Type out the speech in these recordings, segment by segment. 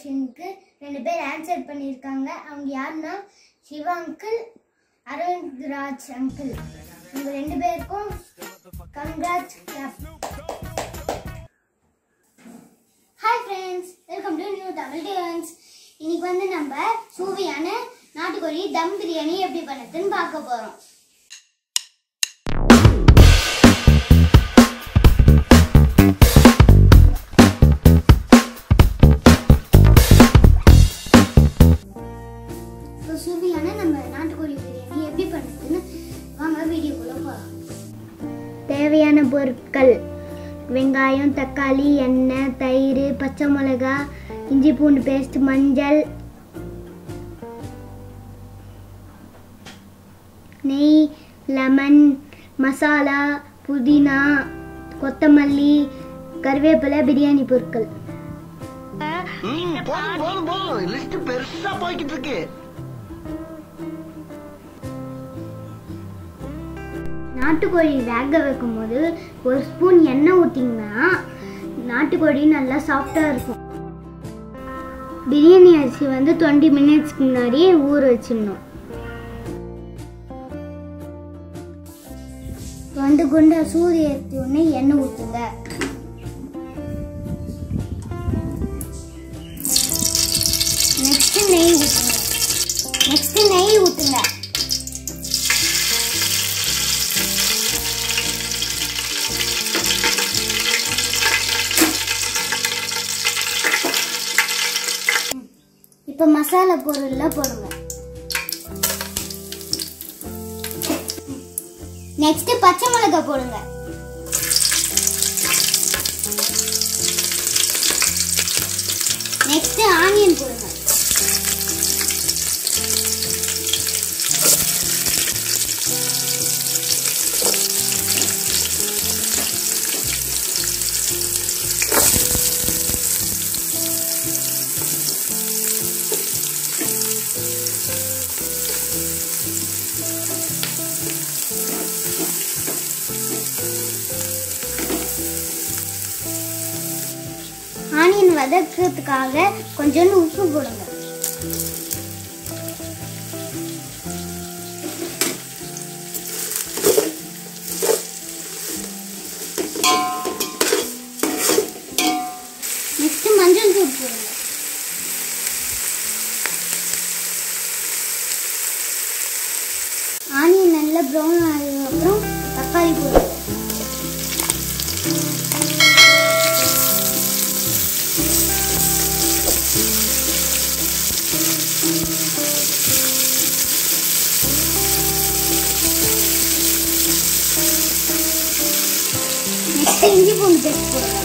கொஷினுக்கு ரெண்டு பேர் ஆன்சர் பண்ணியிருக்காங்க அவங்க யாருன்னா சிவா அங்கிள் அரவிந்த் ராஜ் அங்கிள் இவங்க ரெண்டு பேருக்கும் congrats hi friends welcome to new Tamil டிவன்ஸ் இன்னைக்கு வந்து நம்ம சூவியான நாட்டுக்கோழி தம் பிரியாணி எப்படி பண்ணதுன்னு பார்க்க போகிறோம் ஸோ சூவியான நம்ம நாட்டுக்கோழி பிரியாணி எப்படி பண்ணுறதுன்னு வாங்க வீடியோக்குள்ளே போகலாம் தேவையான பொருட்கள் வெங்காயம் தக்காளி எண்ணெய் தயிர் பச்சை மிளகா இஞ்சி பூண்டு பேஸ்ட் மஞ்சள் நெய் லெமன் மசாலா புதினா கொத்தமல்லி கருவேப்பிலை பிரியாணி பொருட்கள் ம், போதும் போதும் போதும் லிஸ்ட் பெருசா போய்கிட்டு இருக்கு நாட்டுக்கோழி வேக வைக்கும் போது ஒரு ஸ்பூன் எண்ணெய் ஊற்றிங்கன்னா நாட்டுக்கோழி நல்லா சாஃப்டாக இருக்கும் பிரியாணி அரிசி வந்து டுவெண்ட்டி மினிட்ஸ்க்கு முன்னாடியே ஊற வச்சிடணும் வந்து குண்டா சூரிய ஏற்றி உடனே எண்ணெய் ஊற்றுங்க நெக்ஸ்ட் நெய் ஊற்றுங்க நெக்ஸ்ட் நெய் ஊற்றுங்க இப்போ மசாலா பொருள்ல போடுங்க நெக்ஸ்ட் பச்சை மிளகாய் போடுங்க நெக்ஸ்ட் ஆனியன் போடுங்க ஆனியன் வதக்கிறதுக்காக கொஞ்சோண்டு உப்பு போடுங்க நெக்ஸ்ட் மஞ்சள் தூள் போடுங்க ஆனியன் நல்லா ப்ரௌன் ஆனதுக்கப்புறம் தக்காளி போடுங்க நெக்ஸ்ட் இஞ்சி பூண்டு பேஸ்ட் போடுங்க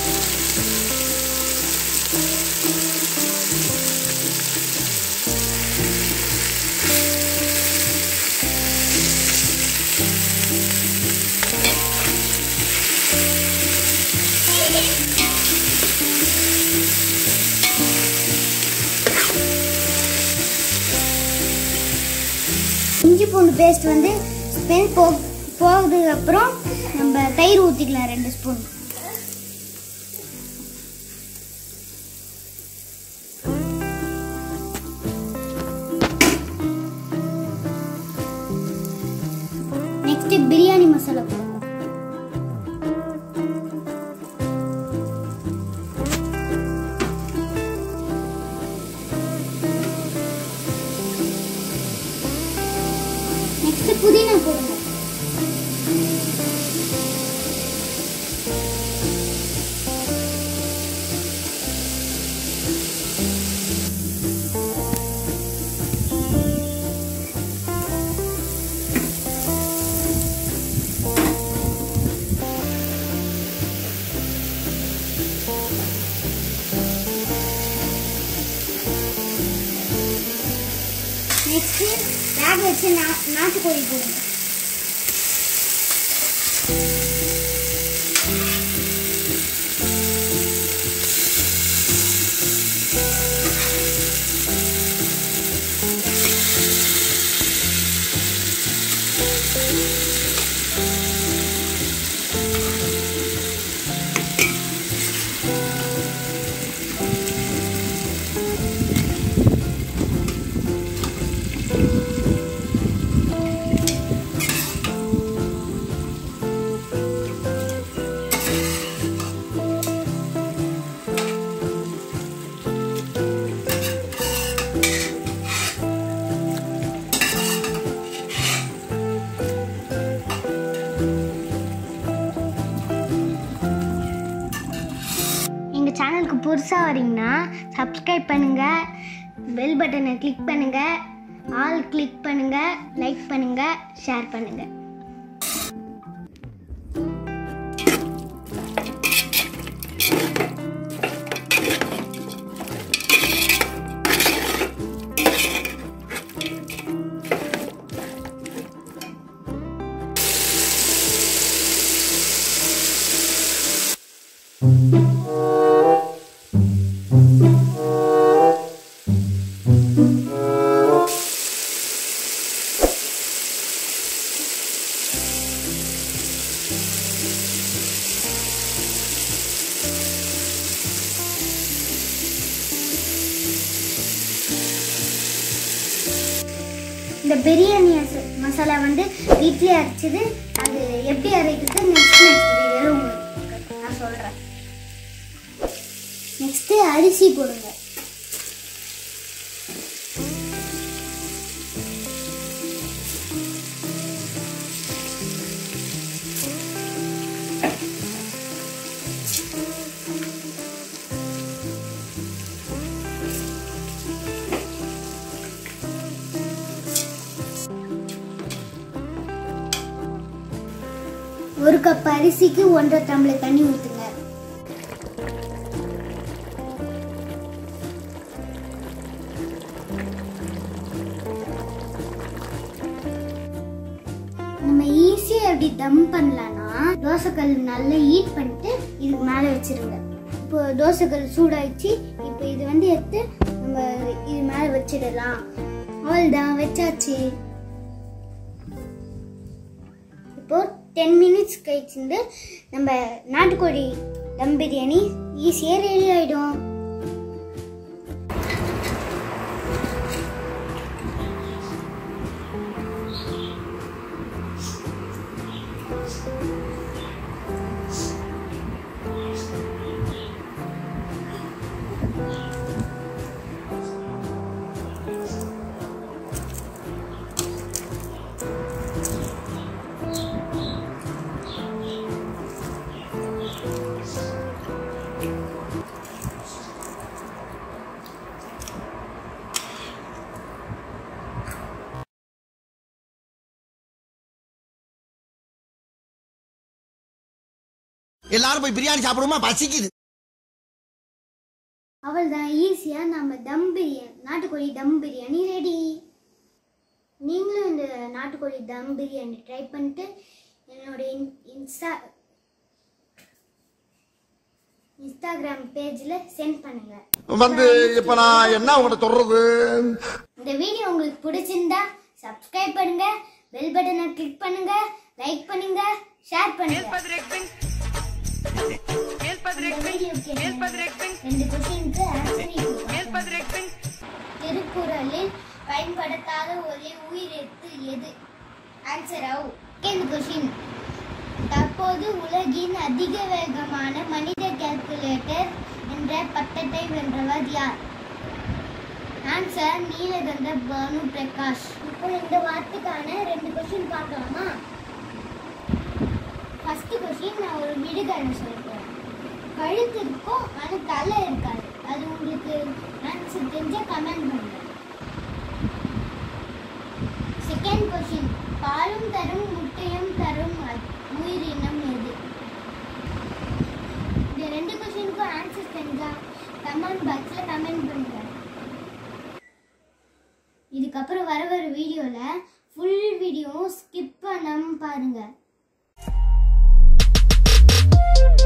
இஞ்சி பூண்டு பேஸ்ட் வந்து ஸ்மெல் போ போகிறதுக்கு அப்புறம் நம்ம தயிர் ஊற்றிக்கலாம் ரெண்டு ஸ்பூன் நெக்ஸ்ட் பிரியாணி மசாலா போடுங்க நெக்ஸ்ட் புதினா போடுங்க நெக்ஸ்ட் வேக வச்சு நா- நாட்டுக்கோழி போடுங்க சேனலுக்கு புதுசாக வரீங்கன்னா சப்ஸ்கிரைப் பண்ணுங்கள் பெல் பட்டனை கிளிக் பண்ணுங்கள் ஆல் கிளிக் பண்ணுங்கள் லைக் பண்ணுங்கள் ஷேர் பண்ணுங்கள் இந்த பிரியாணி அச- மசாலா வந்து வீட்லயே அரைச்சது அது எப்படி அரைக்கிறது நெக்ஸ்ட் நெக்ஸ்ட் வீடியோவில் உங்களுக்கு நான் சொல்கிறேன் நெக்ஸ்ட்டு அரிசி போடுங்க ஒரு கப் அரிசிக்கு ஒன்றரை டம்ளர் தண்ணி ஊற்றுங்க நம்ம ஈஸியாக எப்படி தம் பண்ணலாம்னா தோசைக்கல் நல்லா ஹீட் பண்ணிட்டு இதுக்கு மேலே வச்சிருங்க இப்போ தோசைக்கல் சூடாயிடுச்சு இப்போ இது வந்து எடுத்து நம்ம இது மேலே வச்சிடலாம் அவ்வளோதான் வச்சாச்சு இப்போ டென் மினிட்ஸ் கழிச்சு நம்ம நாட்டுக்கோழி தம் பிரியாணி ஈஸியாக ரெடி ஆகிடும் எல்லாரும் போய் பிரியாணி சாப்பிடுமா பசிக்குது அவ்வளோதான் ஈஸியாக நம்ம தம் பிரியாணி நாட்டுக்கோழி தம் பிரியாணி ரெடி நீங்களும் இந்த நாட்டுக்கோழி தம் பிரியாணி ட்ரை பண்ணிட்டு என்னோட இன் இன்ஸ்டா இன்ஸ்டாகிராம் பேஜில் சென்ட் பண்ணுங்கள் வந்து இப்ப நான் என்ன உங்கள்ட்ட சொல்றது இந்த வீடியோ உங்களுக்கு பிடிச்சிருந்தா சப்ஸ்கிரைப் பண்ணுங்க பெல் பட்டனை கிளிக் பண்ணுங்க லைக் பண்ணுங்க ஷேர் பண்ணுங்க இந்த வீடியோக்கு ரெண்டு கொஸ்டினுக்கு ஆன்சர் திருக்குறளில் பயன்படுத்தாத ஒரே உயிரெழுத்து எது ஆன்சர் ஆகும் செகண்ட் கொஸ்டின் தற்போது உலகின் அதிக வேகமான மனித கால்குலேட்டர் என்ற பட்டத்தை வென்றவர் யார் ஆன்சர் நீலகண்ட பானு பிரகாஷ் இப்போ இந்த வார்த்தைக்கான ரெண்டு கொஸ்டின் பார்க்கலாமா ஃபர்ஸ்ட் கொஸ்டின் நான் ஒரு விடுகதை சொல்றேன் கழுத்து இருக்கும் ஆனால் தலை இருக்காது அது உங்களுக்கு ஆன்சர் தெரிஞ்ச கமெண்ட் பண்ணுங்க செகண்ட் கொஸ்டின் பாலும் தரும் முட்டையும் தரும் அ- உயிரினம் எது இந்த ரெண்டு கொஸ்டினுக்கும் ஆன்சர் தெரிஞ்சா கமெண்ட் பாக்ஸில் கமெண்ட் பண்ணுங்க இதுக்கப்புறம் வர வர வீடியோவில் ஃபுல் வீடியோவும் ஸ்கிப் பண்ணாமல் பாருங்கள்